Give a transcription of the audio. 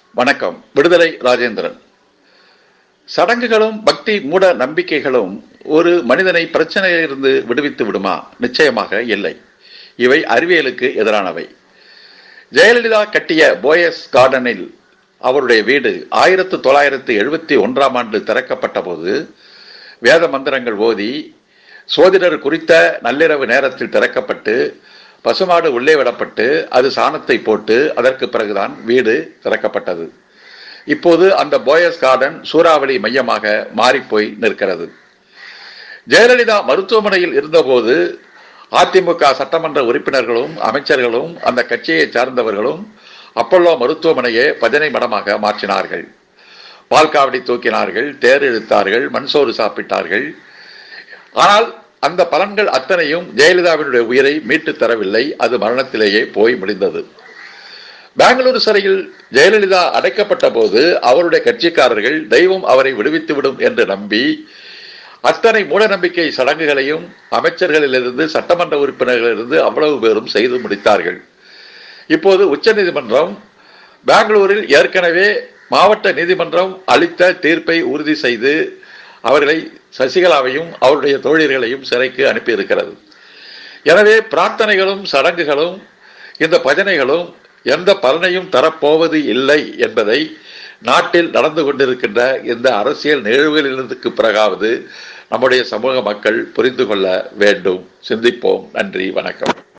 வணக்கம் விடுதலை ராஜேந்திரன் சடங்குகளும் பக்தி மூட நம்பிக்கைகளும் ஒரு மனிதனை பிரச்சனையிலிருந்து விடுவித்து விடுமா நிச்சயமாக இல்லை இவை அறிவியலுக்கு எதிரானவை ஜெயலலிதா கட்டிய போயஸ் கார்டனில் அவருடைய வீடு ஆயிரத்து தொள்ளாயிரத்து எழுபத்தி ஒன்றாம் ஆண்டு திறக்கப்பட்ட போது வேத மந்திரங்கள் ஓதி சோதிடர் குறித்த நள்ளிரவு நேரத்தில் திறக்கப்பட்டு பசுமாடு உள்ளே விடப்பட்டு அது சாணத்தை போட்டு அதற்கு பிறகுதான் வீடு திறக்கப்பட்டது இப்போது அந்த போயஸ் கார்டன் சூறாவளி மையமாக மாறிப்போய் நிற்கிறது ஜெயலலிதா மருத்துவமனையில் இருந்தபோது அதிமுக சட்டமன்ற உறுப்பினர்களும் அமைச்சர்களும் அந்த கட்சியை சார்ந்தவர்களும் அப்பல்லோ மருத்துவமனையை பஜனை மடமாக மாற்றினார்கள் பால்காவடி தூக்கினார்கள் தேர் இழுத்தார்கள் மண்சோறு சாப்பிட்டார்கள் ஆனால் அந்த பலன்கள் அத்தனையும் ஜெயலலிதாவினுடைய உயிரை மீட்டு தரவில்லை அது மரணத்திலேயே போய் முடிந்தது பெங்களூரு சிறையில் ஜெயலலிதா அடைக்கப்பட்ட போது அவருடைய கட்சிக்காரர்கள் தெய்வம் அவரை விடுவித்து விடும் என்று நம்பி அத்தனை மூடநம்பிக்கை சடங்குகளையும் அமைச்சர்களிலிருந்து சட்டமன்ற உறுப்பினர்களிலிருந்து அவ்வளவு பேரும் செய்து முடித்தார்கள் இப்போது உச்சநீதிமன்றம் பெங்களூரில் ஏற்கனவே மாவட்ட நீதிமன்றம் அளித்த தீர்ப்பை உறுதி செய்து அவர்களை சசிகலாவையும் அவருடைய தோழர்களையும் சிறைக்கு அனுப்பியிருக்கிறது எனவே பிரார்த்தனைகளும் சடங்குகளும் இந்த பஜனைகளும் எந்த பலனையும் தரப்போவது இல்லை என்பதை நாட்டில் நடந்து கொண்டிருக்கின்ற இந்த அரசியல் நிகழ்வுகளிலிருந்து பிறகாவது நம்முடைய சமூக மக்கள் புரிந்து கொள்ள வேண்டும் சிந்திப்போம் நன்றி வணக்கம்